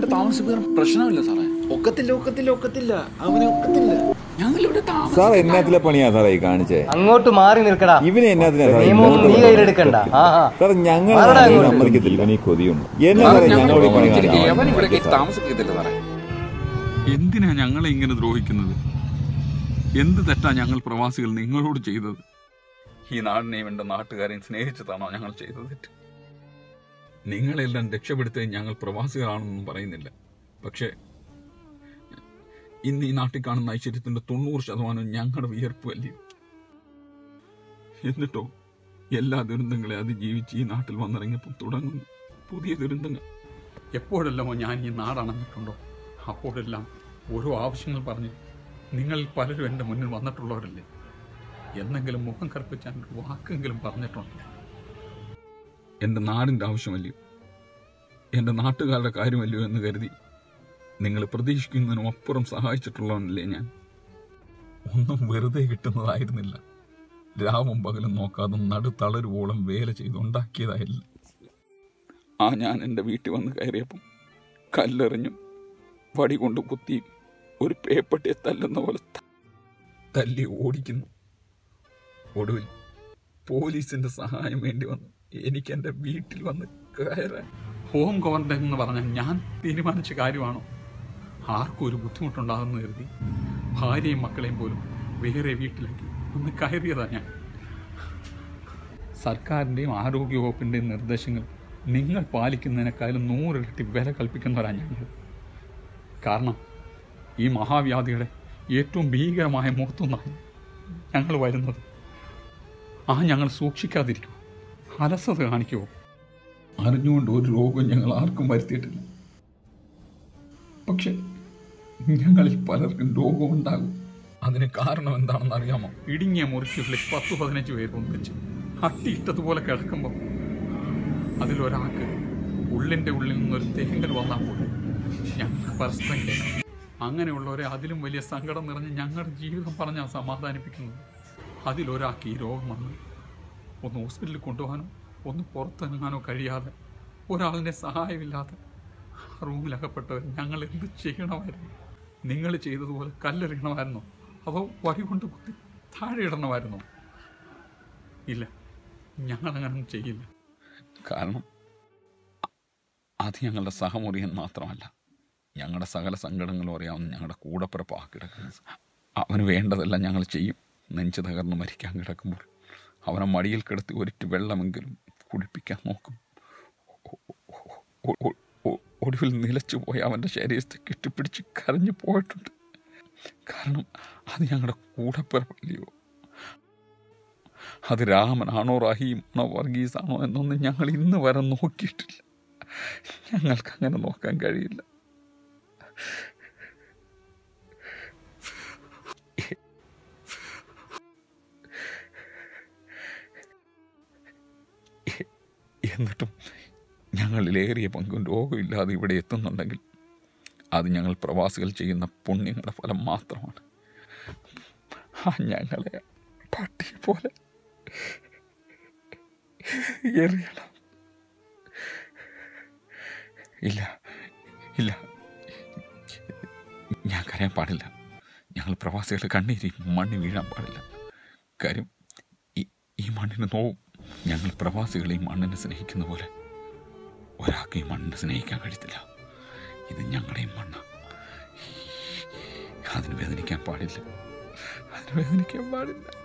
ഇവിടെ താമസിക്കാൻ പ്രശ്നമില്ല സാറേ ഒക്കത്തില്ല ഒക്കത്തില്ല ഒക്കത്തില്ല അവനെ ഒക്കത്തില്ല ഞങ്ങൾ ഇവിടെ താമസം സാർ എന്നാത്തിലെ പണിയാ സാറേ ഈ കാണിച്ചേ അങ്ങോട്ട് മാറി നിൽക്കടാ ഇവനെ എന്നാത്തിനാ സാറേ നിയമമൊന്നും നീ കയ്യിലെടുക്കണ്ട ആ ആ സാർ ഞങ്ങൾ മാറടാ അങ്ങോട്ട്. സമ്മതിക്കത്തില്ല ഇവനീ കൊതിയുണ്ട് എന്നാ സാറേ, സാറേ ഞങ്ങൾ ഞങ്ങളോട് ഈ പണി വിളിച്ചിരിക്കുകയും അവൻ ഇവിടെ കാണിക്കാൻ താമസിക്കത്തില്ല സാറേ എന്തിനാ ഞങ്ങളെ ഇങ്ങനെ ദ്രോഹിക്കുന്നത് എന്ത് തെറ്റാ ഞങ്ങൾ പ്രവാസികൾ നിങ്ങളോട് ചെയ്തത് ഈ നാടിനെയും എൻ്റെ നാട്ടുകാരെയും സ്നേഹിച്ചതാണോ ഞങ്ങൾ ചെയ്തത് തെറ്റ് നിങ്ങളെല്ലാം രക്ഷപ്പെടുത്തി ഞങ്ങൾ പ്രവാസികളാണെന്നും പറയുന്നില്ല പക്ഷേ ഇന്ന് ഈ നാട്ടിൽ കാണുന്ന ഐശ്വര്യത്തിന്റെ തൊണ്ണൂറ് ശതമാനം ഞങ്ങളുടെ വിയർപ്പ് അല്ലയോ എന്നിട്ടോ എല്ലാ ദുരന്തങ്ങളെ അതിജീവിച്ച് ഈ നാട്ടിൽ വന്നിറങ്ങിയപ്പോൾ തുടങ്ങുന്നു പുതിയ ദുരന്തങ്ങൾ എപ്പോഴെല്ലാമോ ഞാൻ ഈ നാടണഞ്ഞിട്ടുണ്ടോ അപ്പോഴെല്ലാം ഓരോ ആവശ്യങ്ങൾ പറഞ്ഞ് നിങ്ങളിൽ പലരും എൻ്റെ മുന്നിൽ വന്നിട്ടുള്ളവരല്ലേ എന്നെങ്കിലും മുഖം കറുപ്പിച്ചാൻ ഒരു വാക്കെങ്കിലും പറഞ്ഞിട്ടുണ്ട് എൻ്റെ നാടിൻ്റെ ആവശ്യമല്ലയോ എൻ്റെ നാട്ടുകാരുടെ കാര്യമല്ലയോ എന്ന് കരുതി നിങ്ങൾ പ്രതീക്ഷിക്കുന്നതിനും അപ്പുറം സഹായിച്ചിട്ടുള്ളവനല്ലേ ഞാൻ ഒന്നും വെറുതെ കിട്ടുന്നതായിരുന്നില്ല രാവും പകലും നോക്കാതെ നടുത്തളരുവോളം വേല ചെയ്ത് ഉണ്ടാക്കിയതായില്ല ആ ഞാൻ എൻ്റെ വീട്ടിൽ വന്ന് കയറിയപ്പം കല്ലെറിഞ്ഞും വടി കൊണ്ട് കുത്തി ഒരു പേപ്പട്ടിയെ തല്ലുന്ന പോലെ ത- തല്ലി ഓടിക്കുന്നു ഒടുവിൽ പോലീസിന്റെ സഹായം വേണ്ടി വന്നു എനിക്ക് എൻ്റെ വീട്ടിൽ വന്ന് കയറാൻ ഹോം ക്വാറന്റൈൻ എന്ന് പറഞ്ഞാൽ ഞാൻ തീരുമാനിച്ച കാര്യമാണോ ആർക്കും ഒരു ബുദ്ധിമുട്ടുണ്ടാകുമെന്ന് കരുതി ഭാര്യയും മക്കളെയും പോലും വേറെ വീട്ടിലേക്ക് ഒന്ന് കയറിയതാ ഞാൻ സർക്കാരിൻ്റെയും ആരോഗ്യ വകുപ്പിൻ്റെയും നിർദ്ദേശങ്ങൾ നിങ്ങൾ പാലിക്കുന്നതിനേക്കാളും നൂറിരട്ടി വില കൽപ്പിക്കുന്നവരാണ് ഞങ്ങൾ കാരണം ഈ മഹാവ്യാധിയുടെ ഏറ്റവും ഭീകരമായ മുഹത്തൊന്നാണ് ഞങ്ങൾ വരുന്നത് ആ ഞങ്ങൾ സൂക്ഷിക്കാതിരിക്കുമോ അലസത കാണിക്കുമോ അറിഞ്ഞുകൊണ്ട് ഒരു രോഗം ഞങ്ങൾ ആർക്കും വരുത്തിയിട്ടില്ല പക്ഷെ ഞങ്ങളിൽ പലർക്കും രോഗമുണ്ടാകും അതിന് കാരണം എന്താണെന്ന് അറിയാമോ ഇടുങ്ങിയ മുറിക്കുള്ളിൽ പത്ത് പതിനഞ്ച് പേര് ഒന്നിച്ച് അട്ടിയിട്ടതുപോലെ കിടക്കുമ്പോൾ അതിലൊരാൾക്ക് ഉള്ളിൻ്റെ ഉള്ളിൽ നിന്നൊരു തേങ്ങൽ വന്നാൽ പോലും ഞങ്ങൾക്ക് പരസ്പരം കേൾക്കാം അങ്ങനെയുള്ളവരെ അതിലും വലിയ സങ്കടം നിറഞ്ഞ് ഞങ്ങളുടെ ജീവിതം പറഞ്ഞാൽ സമാധാനിപ്പിക്കുന്നത് അതിലൊരാൾക്ക് ഈ രോഗം വന്ന് ഒന്ന് ഹോസ്പിറ്റലിൽ കൊണ്ടുപോകാനോ ഒന്ന് പുറത്തിറങ്ങാനോ കഴിയാതെ ഒരാളിൻ്റെ സഹായമില്ലാതെ ആ റൂമിലകപ്പെട്ടവർ ഞങ്ങൾ എന്ത് ചെയ്യണമായിരുന്നു നിങ്ങൾ ചെയ്തതുപോലെ കല്ലെറിയണമായിരുന്നോ അതോ വടി കൊണ്ട് കുത്തി താഴെ ഇടണമായിരുന്നോ ഇല്ല ഞങ്ങൾ അങ്ങനെ ചെയ്യില്ല കാരണം അത് ഞങ്ങളുടെ സഹമുറിയൻ മാത്രമല്ല ഞങ്ങളുടെ സകല സങ്കടങ്ങളും അറിയാവുന്ന ഞങ്ങളുടെ കൂടപ്പിറപ്പാ കിടക്കുന്നത് അവന് വേണ്ടതെല്ലാം ഞങ്ങൾ ചെയ്യും നെഞ്ച് തകർന്ന് മരിക്കാൻ കിടക്കുമ്പോൾ അവനെ മടിയിൽ കിടത്തി ഒരിറ്റ് വെള്ളമെങ്കിലും കുടിപ്പിക്കാൻ നോക്കും ഒ- ഒ- ഒ- ഒടുവിൽ നിലച്ചു പോയി അവൻ്റെ ശരീരത്തെ കെട്ടിപ്പിടിച്ച് കരഞ്ഞു പോയിട്ടുണ്ട് കാരണം അത് ഞങ്ങളുടെ കൂടപ്പിറപ്പല്ലയോ അത് രാമനാണോ റഹീമാണോ വർഗീസാണോ എന്നൊന്നും ഞങ്ങൾ ഇന്ന് വരെ നോക്കിയിട്ടില്ല ഞങ്ങൾക്ക് അങ്ങനെ നോക്കാൻ കഴിയില്ല എന്നിട്ടും ഞങ്ങളിലേറിയ പങ്കും രോഗമില്ലാതെ ഇവിടെ എത്തുന്നുണ്ടെങ്കിൽ അത് ഞങ്ങൾ പ്രവാസികൾ ചെയ്യുന്ന പുണ്യങ്ങളുടെ ഫലം മാത്രമാണ് ആ ഞങ്ങളെ പട്ടിയെ പോലെ എറിയണം ഇല്ല ഇല്ല ഞാൻ കരയാൻ പാടില്ല ഞങ്ങൾ പ്രവാസികളുടെ കണ്ണീര് ഈ മണ്ണിൽ വീഴാൻ പാടില്ല കാര്യം ഈ ഈ മണ്ണിന് നോവും ഞങ്ങൾ പ്രവാസികൾ ഈ മണ്ണിനെ സ്നേഹിക്കുന്ന പോലെ ഒരാൾക്ക് ഈ മണ്ണിനെ സ്നേഹിക്കാൻ കഴിയത്തില്ല ഇത് ഞങ്ങളുടെയും മണ്ണ അതിന് വേദനിക്കാൻ പാടില്ല അതിന് വേദനിക്കാൻ പാടില്ല